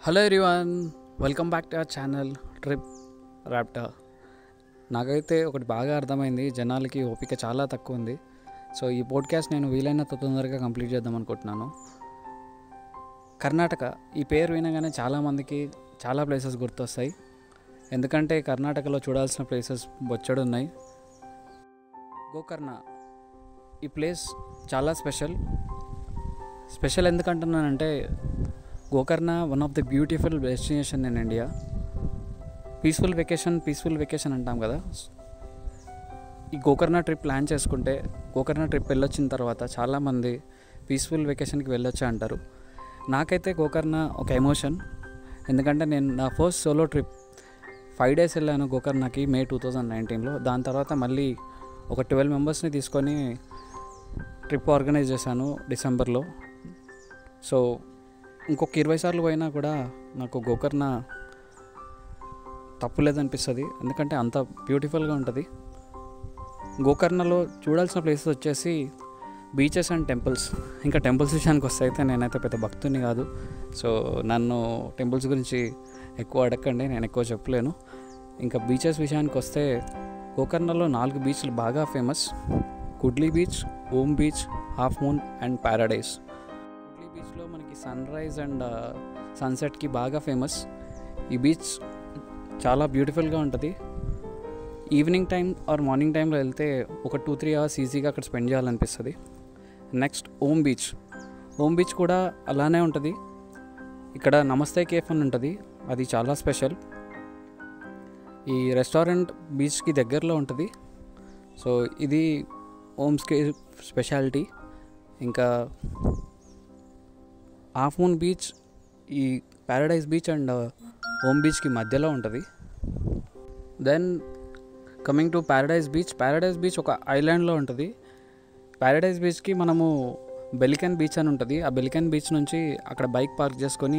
hello everyone welcome back to our channel Trip Raptor నాకైతే ఒకటి బాగా అర్థమైంది జనాలకి ఓపిక చాలా తక్కువ ఉంది సో ఈ పోడ్కాస్ట్ నేను వీలైనంత తొందరగా కంప్లీట్ చేద్దాం అనుకుంటున్నాను కర్ణాటక ఈ పేరు వినగానే చాలామందికి చాలా ప్లేసెస్ గుర్తొస్తాయి ఎందుకంటే కర్ణాటకలో చూడాల్సిన ప్లేసెస్ బొచ్చడు ఉన్నాయి గోకర్ణ ఈ ప్లేస్ చాలా స్పెషల్ స్పెషల్ ఎందుకంటున్నానంటే Gokarna one of the beautiful destination in India peaceful vacation peaceful vacation అంటాం కదా ఈ గోకర్ణ ట్రిప్ ప్లాన్ చేసుకుంటే గోకర్ణ ట్రిప్ వెళ్ళొచ్చిన తర్వాత చాలామంది పీస్ఫుల్ వెకేషన్కి వెళ్ళొచ్చా అంటారు నాకైతే గోకర్ణ ఒక ఎమోషన్ ఎందుకంటే నేను నా first solo trip five days వెళ్ళాను గోకర్ణకి మే టూ థౌజండ్ నైన్టీన్లో దాని తర్వాత మళ్ళీ ఒక ట్వెల్వ్ మెంబర్స్ని తీసుకొని ట్రిప్ ఆర్గనైజ్ చేశాను డిసెంబర్లో సో ఇంకొక ఇరవై సార్లు పోయినా కూడా నాకు గోకర్ణ తప్పులేదనిపిస్తుంది ఎందుకంటే అంత బ్యూటిఫుల్గా ఉంటుంది గోకర్ణలో చూడాల్సిన ప్లేసెస్ వచ్చేసి బీచెస్ అండ్ టెంపుల్స్ ఇంకా టెంపుల్స్ విషయానికి వస్తే అయితే నేనైతే పెద్ద భక్తుని కాదు సో నన్ను టెంపుల్స్ గురించి ఎక్కువ అడగండి నేను ఎక్కువ చెప్పలేను ఇంకా బీచెస్ విషయానికి వస్తే గోకర్ణలో నాలుగు బీచ్లు బాగా famous Kudle beach Om beach half moon and paradise Kudle బీచ్లో మనకి సన్ రైజ్ అండ్ సన్సెట్కి బాగా ఫేమస్ ఈ బీచ్ చాలా బ్యూటిఫుల్గా ఉంటుంది ఈవినింగ్ టైం ఆర్ మార్నింగ్ టైంలో వెళ్తే ఒక టూ త్రీ అవర్స్ ఈజీగా అక్కడ స్పెండ్ చేయాలనిపిస్తుంది next Om beach Om beach కూడా అలానే ఉంటుంది ఇక్కడ నమస్తే కేఫ్ అని ఉంటుంది అది చాలా స్పెషల్ ఈ రెస్టారెంట్ బీచ్కి దగ్గరలో ఉంటుంది సో ఇది ఓమ్స్ కే స్పెషాలిటీ ఇంకా హాఫ్ మూన్ బీచ్ ఈ ప్యారడైజ్ బీచ్ అండ్ ఓమ్ బీచ్కి మధ్యలో ఉంటుంది then coming to paradise beach paradise beach ఒక ఐలాండ్లో ఉంటుంది ప్యారడైజ్ బీచ్కి మనము బెలికన్ బీచ్ అని ఉంటుంది ఆ బెలికన్ బీచ్ నుంచి అక్కడ బైక్ పార్క్ చేసుకొని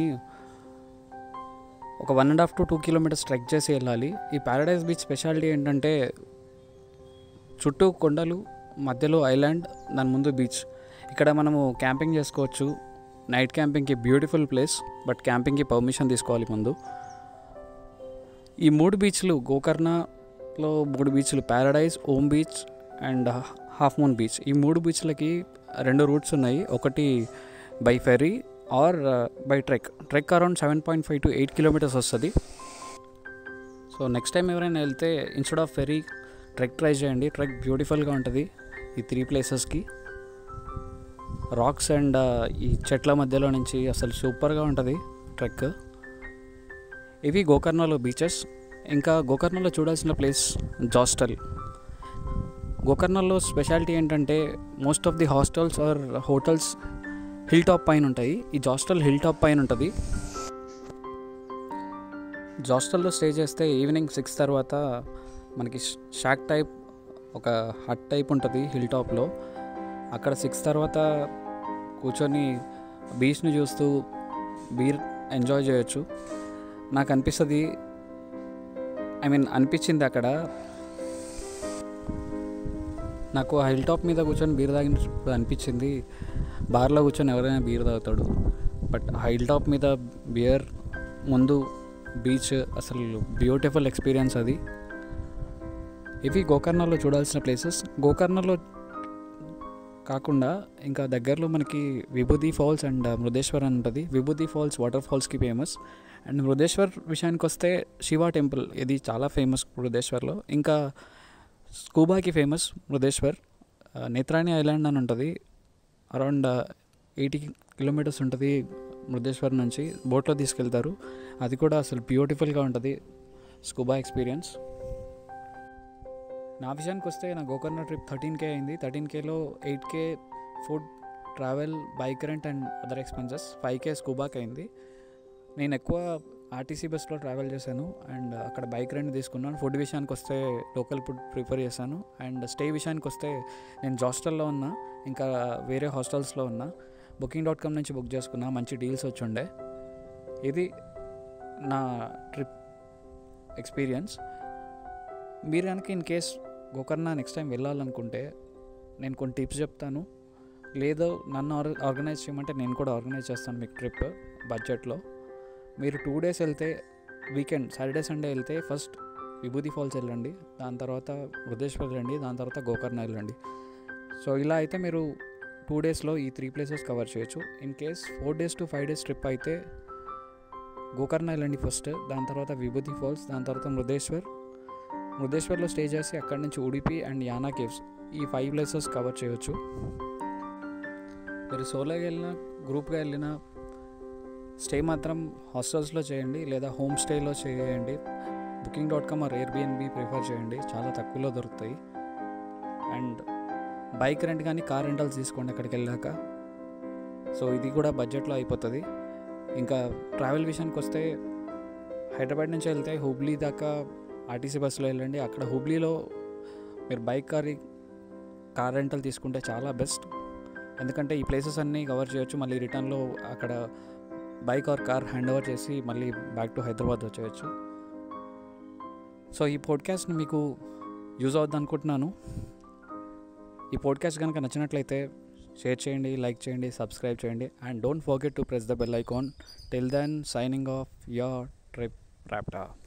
ఒక one and half to two kilometres trek చేసి వెళ్ళాలి ఈ ప్యారడైజ్ బీచ్ స్పెషాలిటీ ఏంటంటే చుట్టూ కొండలు మధ్యలో ఐలాండ్ దాని ముందు బీచ్ ఇక్కడ మనము క్యాంపింగ్ చేసుకోవచ్చు నైట్ క్యాంపింగ్కి బ్యూటిఫుల్ ప్లేస్ బట్ క్యాంపింగ్కి పర్మిషన్ తీసుకోవాలి ముందు ఈ మూడు బీచ్లు గోకర్ణలో మూడు బీచ్లు paradise Om beach and half moon beach ఈ మూడు బీచ్లకి రెండు రూట్స్ ఉన్నాయి ఒకటి by ferry or by trek trek around seven point five to eight kilometres వస్తుంది సో నెక్స్ట్ టైం ఎవరైనా వెళ్తే instead of ferry trek try చేయండి ట్రెక్ బ్యూటిఫుల్గా ఉంటుంది ఈ త్రీ ప్లేసెస్కి రాక్స్ అండ్ ఈ చెట్ల మధ్యలో నుంచి అసలు సూపర్గా ఉంటుంది ట్రెక్ ఇవి గోకర్ణలో బీచెస్ ఇంకా గోకర్ణలో చూడాల్సిన ప్లేస్ జాస్టల్ గోకర్ణలో స్పెషాలిటీ ఏంటంటే most of the hostels or hotels hill top పైన ఉంటాయి ఈ జాస్టల్ హిల్ టాప్ పైన ఉంటుంది జాస్టల్లో స్టే చేస్తే ఈవినింగ్ సిక్స్ తర్వాత మనకి షాక్ టైప్ ఒక హట్ టైప్ ఉంటుంది హిల్ టాప్లో అక్కడ సిక్స్ తర్వాత కూర్చొని బీచ్ని చూస్తూ బీర్ ఎంజాయ్ చేయొచ్చు నాకు అనిపిస్తుంది ఐ మీన్ అనిపించింది అక్కడ నాకు ఆ హిల్ టాప్ మీద కూర్చొని బీర్ తాగినప్పుడు అనిపించింది బార్లో కూర్చొని ఎవరైనా బీర్ తాగుతాడు బట్ ఆ హిల్ టాప్ మీద బియర్ ముందు బీచ్ అసలు బ్యూటిఫుల్ ఎక్స్పీరియన్స్ అది ఇవి గోకర్ణలో చూడాల్సిన ప్లేసెస్ గోకర్ణలో కాకుండా ఇంకా దగ్గరలో మనకి విభూతి ఫాల్స్ అండ్ మృదేశ్వర్ అని ఉంటుంది విభూతి ఫాల్స్ వాటర్ ఫాల్స్కి ఫేమస్ అండ్ మృదేశ్వర్ విషయానికి వస్తే శివ టెంపుల్ ఇది చాలా ఫేమస్ మృదేశ్వర్లో ఇంకా స్కూబాకి ఫేమస్ మృదేశ్వర్ నేత్రాణి ఐలాండ్ అని ఉంటుంది అరౌండ్ ఎయిటీ కిలోమీటర్స్ ఉంటుంది మృదేశ్వర్ నుంచి బోట్లో తీసుకెళ్తారు అది కూడా అసలు బ్యూటిఫుల్గా ఉంటుంది స్కూబా ఎక్స్పీరియన్స్ నా విషయానికి వస్తే నా గోకర్ణ ట్రిప్ థర్టీన్ కే అయింది థర్టీన్ కేలో eight K food travel bike rent and other expenses five K స్కూబాకి అయింది నేను ఎక్కువ ఆర్టీసీ బస్లో ట్రావెల్ చేశాను అండ్ అక్కడ బైక్ రెంట్ తీసుకున్నాను ఫుడ్ విషయానికి వస్తే లోకల్ ఫుడ్ ప్రిఫర్ చేశాను అండ్ స్టే విషయానికి వస్తే నేను హాస్టల్లో ఉన్నా ఇంకా వేరే హాస్టల్స్లో ఉన్నా బుకింగ్ డాట్ కామ్ నుంచి బుక్ చేసుకున్నా మంచి డీల్స్ వచ్చి ఉండే ఇది నా ట్రిప్ ఎక్స్పీరియన్స్ మీరు కనుక in case Gokarna next time వెళ్ళాలనుకుంటే నేను కొన్ని టిప్స్ చెప్తాను లేదో నన్ను ఆర్ ఆర్గనైజ్ చేయమంటే నేను కూడా ఆర్గనైజ్ చేస్తాను మీకు ట్రిప్ బడ్జెట్లో మీరు టూ డేస్ వెళ్తే వీకెండ్ సాటర్డే సండే వెళ్తే ఫస్ట్ విభూతి ఫాల్స్ వెళ్ళండి దాని తర్వాత వృద్ధేశ్వర్ వెళ్ళండి దాని తర్వాత గోకర్ణ వెళ్ళండి సో ఇలా అయితే మీరు టూ డేస్లో ఈ త్రీ ప్లేసెస్ కవర్ చేయొచ్చు in case four days to five days trip అయితే గోకర్ణ వెళ్ళండి ఫస్ట్ దాని తర్వాత విభూతి ఫాల్స్ దాని తర్వాత మృదేశ్వర్ మృదేశ్వర్లో స్టే చేసి అక్కడి నుంచి ఉడిపి అండ్ యానా కేవ్స్ ఈ ఫైవ్ ప్లేసెస్ కవర్ చేయొచ్చు మీరు సోలోగా వెళ్ళినా గ్రూప్గా వెళ్ళినా స్టే మాత్రం హాస్టల్స్లో చేయండి లేదా హోమ్ స్టేలో చేయండి booking dot com or Airbnb prefer చేయండి చాలా తక్కువలో దొరుకుతాయి అండ్ బైక్ రెంట్ కానీ కార్ రెంటల్స్ తీసుకోండి అక్కడికి వెళ్ళాక సో ఇది కూడా బడ్జెట్లో అయిపోతుంది ఇంకా ట్రావెల్ విషయానికి వస్తే హైదరాబాద్ నుంచి వెళ్తే హుబ్లీ దాకా ఆర్టీసీ బస్సులో వెళ్ళండి అక్కడ హుబ్లీలో మీరు బైక్ కార్ కార్ రెంటల్ తీసుకుంటే చాలా బెస్ట్ ఎందుకంటే ఈ ప్లేసెస్ అన్నీ కవర్ చేయొచ్చు మళ్ళీ రిటర్న్లో అక్కడ bike or car hand over చేసి మళ్ళీ బ్యాక్ టు హైదరాబాద్ వచ్చేయచ్చు సో ఈ పాడ్కాస్ట్ని మీకు యూజ్ అవుద్ది అనుకుంటున్నాను ఈ పాడ్కాస్ట్ కనుక నచ్చినట్లయితే షేర్ చేయండి లైక్ చేయండి సబ్స్క్రైబ్ చేయండి and don't forget to press the bell icon till then signing off your Trip ర్యాప్టా